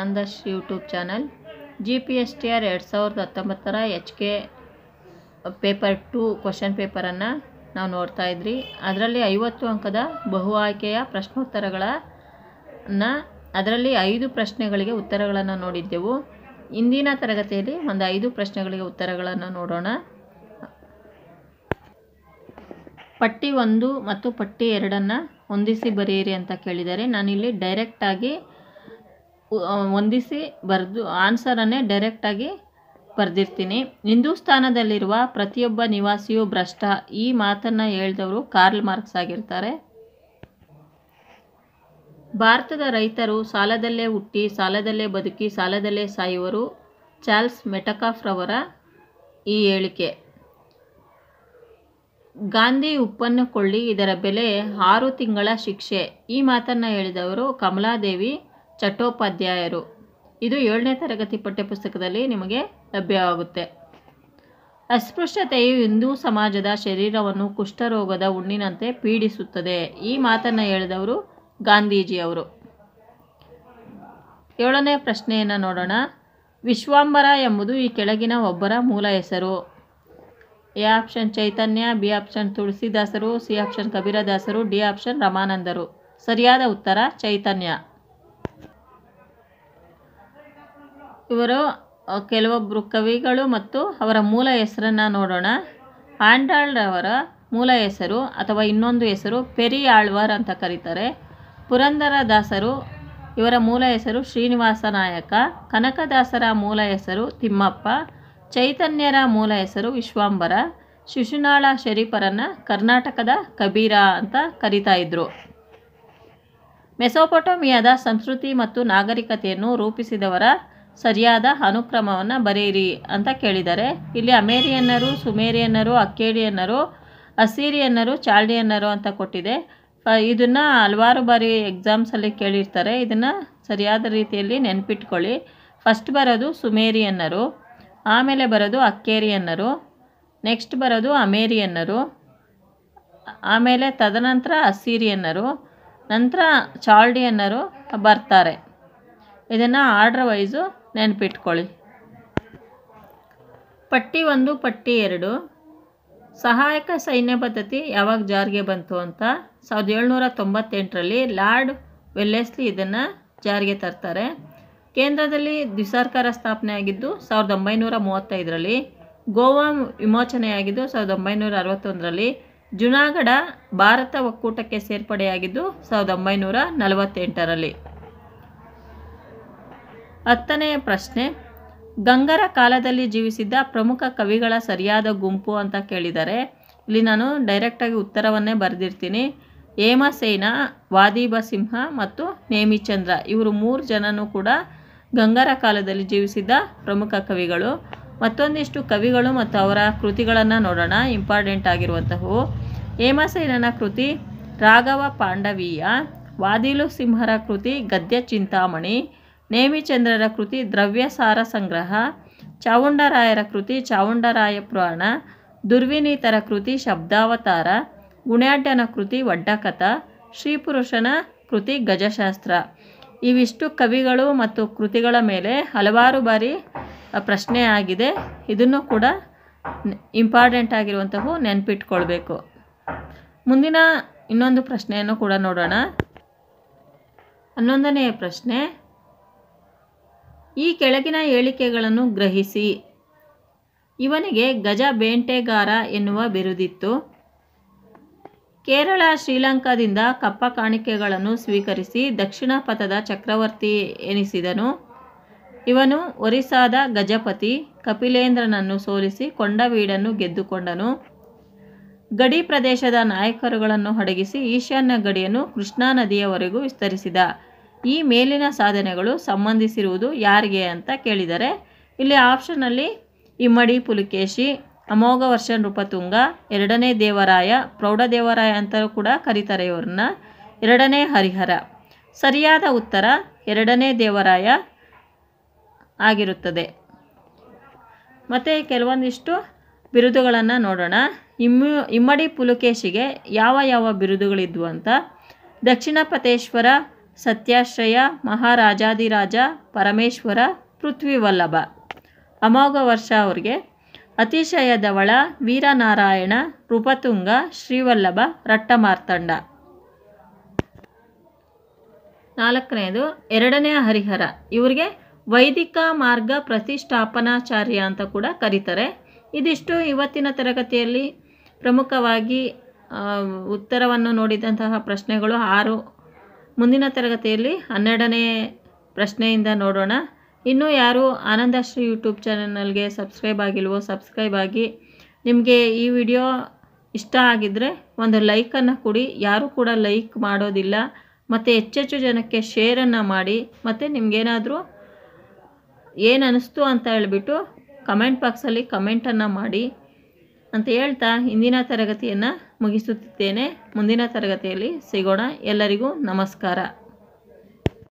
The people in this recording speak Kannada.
ಆನಂದಶ್ YouTube channel G P S T R ಎರಡು ಸಾವಿರದ ಹತ್ತೊಂಬತ್ತರ H K paper two question ಪೇಪರನ್ನು ನಾವು ನೋಡ್ತಾ ಇದ್ರಿ ಅದರಲ್ಲಿ ಐವತ್ತು ಅಂಕದ ಬಹು ಆಯ್ಕೆಯ ಪ್ರಶ್ನೋತ್ತರಗಳನ್ನು ಅದರಲ್ಲಿ ಐದು ಪ್ರಶ್ನೆಗಳಿಗೆ ಉತ್ತರಗಳನ್ನು ನೋಡಿದ್ದೆವು ಇಂದಿನ ತರಗತಿಯಲ್ಲಿ ಒಂದು ಐದು ಪ್ರಶ್ನೆಗಳಿಗೆ ಉತ್ತರಗಳನ್ನು ನೋಡೋಣ ಪಟ್ಟಿ ಒಂದು ಮತ್ತು ಪಟ್ಟಿ ಎರಡನ್ನು ಹೊಂದಿಸಿ ಬರೆಯಿರಿ ಅಂತ ಕೇಳಿದ್ದಾರೆ ನಾನಿಲ್ಲಿ ಡೈರೆಕ್ಟಾಗಿ ಹೊಂದಿಸಿ ಬರೆದು ಆನ್ಸರನ್ನೇ ಡೈರೆಕ್ಟಾಗಿ ಬರೆದಿರ್ತೀನಿ ಹಿಂದೂಸ್ತಾನದಲ್ಲಿರುವ ಪ್ರತಿಯೊಬ್ಬ ನಿವಾಸಿಯು ಭ್ರಷ್ಟ ಈ ಮಾತನ್ನು ಹೇಳಿದವರು ಕಾರ್ಲ್ ಮಾರ್ಕ್ಸ್ ಆಗಿರ್ತಾರೆ ಭಾರತದ ರೈತರು ಸಾಲದಲ್ಲೇ ಹುಟ್ಟಿ ಸಾಲದಲ್ಲೇ ಬದುಕಿ ಸಾಲದಲ್ಲೇ ಸಾಯುವರು ಚಾರ್ಲ್ಸ್ ಮೆಟಕಾಫ್ ರವರ ಈ ಹೇಳಿಕೆ ಗಾಂಧಿ ಉಪ್ಪನ್ನು ಕೊಳ್ಳಿ ಇದರ ಬೆಲೆ ಆರು ತಿಂಗಳ ಶಿಕ್ಷೆ ಈ ಮಾತನ್ನು ಹೇಳಿದವರು ಕಮಲಾದೇವಿ ಚಟ್ಟೋಪಾಧ್ಯಾಯರು ಇದು ಏಳನೇ ತರಗತಿ ಪಠ್ಯಪುಸ್ತಕದಲ್ಲಿ ನಿಮಗೆ ಲಭ್ಯವಾಗುತ್ತೆ ಅಸ್ಪೃಶ್ಯತೆಯು ಹಿಂದೂ ಸಮಾಜದ ಶರೀರವನ್ನು ಕುಷ್ಠರೋಗದ ಹುಣ್ಣಿನಂತೆ ಪೀಡಿಸುತ್ತದೆ ಈ ಮಾತನ್ನು ಹೇಳಿದವರು ಗಾಂಧೀಜಿಯವರು ಏಳನೇ ಪ್ರಶ್ನೆಯನ್ನು ನೋಡೋಣ ವಿಶ್ವಾಂಬರ ಎಂಬುದು ಈ ಕೆಳಗಿನ ಒಬ್ಬರ ಮೂಲ ಹೆಸರು A option Chaitanya B option ತುಳಸಿದಾಸರು ಸಿ ಆಪ್ಷನ್ ಕಬೀರದಾಸರು ಡಿ ಆಪ್ಷನ್ ರಮಾನಂದರು ಸರಿಯಾದ ಉತ್ತರ ಚೈತನ್ಯ ಇವರು ಕೆಲವೊಬ್ಬರು ಕವಿಗಳು ಮತ್ತು ಅವರ ಮೂಲ ಹೆಸರನ್ನು ನೋಡೋಣ ಆಂಡಾಳ್ ಅವರ ಮೂಲ ಹೆಸರು ಅಥವಾ ಇನ್ನೊಂದು ಹೆಸರು ಪೆರಿ ಆಳ್ವಾರ್ ಅಂತ ಕರೀತಾರೆ ಪುರಂದರದಾಸರು ಇವರ ಮೂಲ ಹೆಸರು ಶ್ರೀನಿವಾಸ ನಾಯಕ ಕನಕದಾಸರ ಮೂಲ ಹೆಸರು ತಿಮ್ಮಪ್ಪ ಚೈತನ್ಯರ ಮೂಲ ಹೆಸರು ವಿಶ್ವಾಂಬರ ಶಿಶುನಾಳ ಶರೀಫರನ್ನು ಕರ್ನಾಟಕದ ಕಬೀರ ಅಂತ ಕರೀತಾ ಇದ್ರು ಮೆಸೊಪೊಟೋಮಿಯಾದ ಸಂಸ್ಕೃತಿ ಮತ್ತು ನಾಗರಿಕತೆಯನ್ನು ರೂಪಿಸಿದವರ ಸರಿಯಾದ ಅನುಕ್ರಮವನ್ನು ಬರೆಯಿರಿ ಅಂತ ಕೇಳಿದ್ದಾರೆ ಇಲ್ಲಿ ಅಮೇರಿಯನ್ನರು ಸುಮೇರಿಯನ್ನರು ಅಕ್ಕೇಡಿಯನ್ನರು ಅಸೀರಿಯನ್ನರು ಚಾಲ್ಡಿಯನ್ನರು ಅಂತ ಕೊಟ್ಟಿದೆ ಇದನ್ನು ಹಲವಾರು ಬಾರಿ ಎಕ್ಸಾಮ್ಸಲ್ಲಿ ಕೇಳಿರ್ತಾರೆ ಇದನ್ನು ಸರಿಯಾದ ರೀತಿಯಲ್ಲಿ ನೆನ್ಪಿಟ್ಕೊಳ್ಳಿ ಫಸ್ಟ್ ಬರೋದು ಸುಮೇರಿಯನ್ನರು ಆಮೇಲೆ ಬರೋದು ಅಕ್ಕೇರಿಯನ್ನರು ನೆಕ್ಸ್ಟ್ ಬರೋದು ಅಮೇರಿಯನ್ನರು ಆಮೇಲೆ ತದನಂತರ ಅಸ್ಸೀರಿಯನ್ನರು ನಂತರ ಚಾಲ್ಡಿಯನ್ನರು ಬರ್ತಾರೆ ಇದನ್ನು ಆರ್ಡ್ರ್ ವೈಸು ನೆನಪಿಟ್ಕೊಳ್ಳಿ ಪಟ್ಟಿ ಒಂದು ಪಟ್ಟಿ ಎರಡು ಸಹಾಯಕ ಸೈನ್ಯ ಪದ್ಧತಿ ಯಾವಾಗ ಜಾರಿಗೆ ಬಂತು ಅಂತ ಸಾವಿರದ ಏಳ್ನೂರ ತೊಂಬತ್ತೆಂಟರಲ್ಲಿ ಲಾರ್ಡ್ ವೆಲ್ಲೆಸ್ಲಿ ಇದನ್ನು ಜಾರಿಗೆ ತರ್ತಾರೆ ಕೇಂದ್ರದಲ್ಲಿ ದ್ವಿಸರ್ಕಾರ ಸ್ಥಾಪನೆ ಆಗಿದ್ದು ಸಾವಿರದ ಒಂಬೈನೂರ ಮೂವತ್ತೈದರಲ್ಲಿ ಗೋವಾ ವಿಮೋಚನೆಯಾಗಿದ್ದು ಸಾವಿರದ ಒಂಬೈನೂರ ಅರವತ್ತೊಂದರಲ್ಲಿ ಜುನಾಗಢ ಭಾರತ ಒಕ್ಕೂಟಕ್ಕೆ ಸೇರ್ಪಡೆಯಾಗಿದ್ದು ಸಾವಿರದ ಒಂಬೈನೂರ ನಲವತ್ತೆಂಟರಲ್ಲಿ ಹತ್ತನೆಯ ಪ್ರಶ್ನೆ ಗಂಗರ ಕಾಲದಲ್ಲಿ ಜೀವಿಸಿದ್ದ ಪ್ರಮುಖ ಕವಿಗಳ ಸರಿಯಾದ ಗುಂಪು ಅಂತ ಕೇಳಿದ್ದಾರೆ ಇಲ್ಲಿ ನಾನು ಡೈರೆಕ್ಟಾಗಿ ಉತ್ತರವನ್ನೇ ಬರೆದಿರ್ತೀನಿ ಹೇಮಸೇನ ವಾದೀಬ ಸಿಂಹ ಮತ್ತು ನೇಮಿಚಂದ್ರ ಇವರು ಮೂರು ಜನನೂ ಕೂಡ ಗಂಗರ ಕಾಲದಲ್ಲಿ ಜೀವಿಸಿದ್ದ ಪ್ರಮುಖ ಕವಿಗಳು ಮತ್ತೊಂದಿಷ್ಟು ಕವಿಗಳು ಮತ್ತು ಅವರ ಕೃತಿಗಳನ್ನು ನೋಡೋಣ ಇಂಪಾರ್ಟೆಂಟ್ ಆಗಿರುವಂತಹವು ಹೇಮಸೇನನ ಕೃತಿ ರಾಘವ ಪಾಂಡವೀಯ ವಾದಿಲು ಸಿಂಹರ ಕೃತಿ ಗದ್ಯ ಚಿಂತಾಮಣಿ ನೇಮಿಚಂದ್ರರ ಕೃತಿ ದ್ರವ್ಯಸಾರ ಸಂಗ್ರಹ ಚಾವುಂಡರಾಯರ ಕೃತಿ ಚಾವುಂಡರಾಯ ಪುರಾಣ ದುರ್ವಿನೀತರ ಕೃತಿ ಶಬ್ದಾವತಾರ ಗುಣ್ಯಾಢ್ಯನ ಕೃತಿ ವಡ್ಡಕಥ ಶ್ರೀಪುರುಷನ ಕೃತಿ ಗಜಶಾಸ್ತ್ರ ಇವಿಷ್ಟು ಕವಿಗಳು ಮತ್ತು ಕೃತಿಗಳ ಮೇಲೆ ಹಲವಾರು ಬಾರಿ ಪ್ರಶ್ನೆ ಆಗಿದೆ ಇದನ್ನು ಕೂಡ ಇಂಪಾರ್ಟೆಂಟ್ ಆಗಿರುವಂಥವು ನೆನಪಿಟ್ಕೊಳ್ಬೇಕು ಮುಂದಿನ ಇನ್ನೊಂದು ಪ್ರಶ್ನೆಯನ್ನು ಕೂಡ ನೋಡೋಣ ಹನ್ನೊಂದನೆಯ ಪ್ರಶ್ನೆ ಈ ಕೆಳಗಿನ ಹೇಳಿಕೆಗಳನ್ನು ಗ್ರಹಿಸಿ ಇವನಿಗೆ ಗಜ ಬೇಂಟೆಗಾರ ಎನ್ನುವ ಬಿರುದಿತ್ತು ಕೇರಳ ಶ್ರೀಲಂಕಾದಿಂದ ಕಪ್ಪ ಕಾಣಿಕೆಗಳನ್ನು ಸ್ವೀಕರಿಸಿ ದಕ್ಷಿಣ ಪಥದ ಚಕ್ರವರ್ತಿ ಎನಿಸಿದನು ಇವನು ಒರಿಸ್ಸಾದ ಗಜಪತಿ ಕಪಿಲೇಂದ್ರನನ್ನು ಸೋಲಿಸಿ ಕೊಂಡವೀಡನ್ನು ಗೆದ್ದುಕೊಂಡನು ಗಡಿ ಪ್ರದೇಶದ ನಾಯಕರುಗಳನ್ನು ಅಡಗಿಸಿ ಈಶಾನ್ಯ ಗಡಿಯನ್ನು ಕೃಷ್ಣಾ ನದಿಯವರೆಗೂ ವಿಸ್ತರಿಸಿದ ಈ ಮೇಲಿನ ಸಾಧನೆಗಳು ಸಂಬಂಧಿಸಿರುವುದು ಯಾರಿಗೆ ಅಂತ ಕೇಳಿದರೆ ಇಲ್ಲಿ ಆಪ್ಷನಲ್ಲಿ ಇಮ್ಮಡಿ ಪುಲಿಕೇಶಿ ಅಮೋಘ ವರ್ಷ ನೃಪತುಂಗ ಎರಡನೇ ದೇವರಾಯ ಪ್ರೌಢದೇವರಾಯ ಅಂತ ಕೂಡ ಕರೀತಾರೆ ಇವ್ರನ್ನ ಎರಡನೇ ಹರಿಹರ ಸರಿಯಾದ ಉತ್ತರ ಎರಡನೇ ದೇವರಾಯ ಆಗಿರುತ್ತದೆ ಮತ್ತು ಕೆಲವೊಂದಿಷ್ಟು ಬಿರುದುಗಳನ್ನು ನೋಡೋಣ ಇಮ್ಮು ಇಮ್ಮಡಿ ಪುಲಕೇಶಿಗೆ ಯಾವ ಯಾವ ಬಿರುದುಗಳಿದ್ವು ಅಂತ ದಕ್ಷಿಣ ಪತೇಶ್ವರ ಸತ್ಯಾಶ್ರಯ ಮಹಾರಾಜಾದಿರಾಜ ಪರಮೇಶ್ವರ ಪೃಥ್ವಿವಲ್ಲಭ ಅಮೋಘ ವರ್ಷ ಅವ್ರಿಗೆ ಅತಿಶಯ ಧವಳ ವೀರನಾರಾಯಣ ನೃಪತುಂಗ ಶ್ರೀವಲ್ಲಭ ರಟ್ಟಮಾರ್ತಂಡ ನಾಲ್ಕನೆಯದು ಎರಡನೇ ಹರಿಹರ ಇವರಿಗೆ ವೈದಿಕ ಮಾರ್ಗ ಪ್ರತಿಷ್ಠಾಪನಾಚಾರ್ಯ ಅಂತ ಕೂಡ ಕರೀತಾರೆ ಇದಿಷ್ಟು ಇವತ್ತಿನ ತರಗತಿಯಲ್ಲಿ ಪ್ರಮುಖವಾಗಿ ಆ, ಉತ್ತರವನ್ನು ನೋಡಿದಂತಹ ಪ್ರಶ್ನೆಗಳು ಆರು ಮುಂದಿನ ತರಗತಿಯಲ್ಲಿ ಹನ್ನೆರಡನೇ ಪ್ರಶ್ನೆಯಿಂದ ನೋಡೋಣ ಇನ್ನೂ ಯಾರು ಆನಂದಶ್ರೀ ಯೂಟ್ಯೂಬ್ ಚಾನಲ್ಗೆ ಸಬ್ಸ್ಕ್ರೈಬ್ ಆಗಿಲ್ವೋ ಸಬ್ಸ್ಕ್ರೈಬ್ ಆಗಿ ನಿಮಗೆ ಈ ವಿಡಿಯೋ ಇಷ್ಟ ಆಗಿದ್ದರೆ ಒಂದು ಲೈಕನ್ನು ಕೊಡಿ ಯಾರೂ ಕೂಡ ಲೈಕ್ ಮಾಡೋದಿಲ್ಲ ಮತ್ತು ಹೆಚ್ಚೆಚ್ಚು ಜನಕ್ಕೆ ಶೇರನ್ನು ಮಾಡಿ ಮತ್ತು ನಿಮಗೇನಾದರೂ ಏನು ಅನ್ನಿಸ್ತು ಅಂತ ಹೇಳಿಬಿಟ್ಟು ಕಮೆಂಟ್ ಬಾಕ್ಸಲ್ಲಿ ಕಮೆಂಟನ್ನು ಮಾಡಿ ಅಂತ ಹೇಳ್ತಾ ಇಂದಿನ ತರಗತಿಯನ್ನು ಮುಗಿಸುತ್ತಿದ್ದೇನೆ ಮುಂದಿನ ತರಗತಿಯಲ್ಲಿ ಸಿಗೋಣ ಎಲ್ಲರಿಗೂ ನಮಸ್ಕಾರ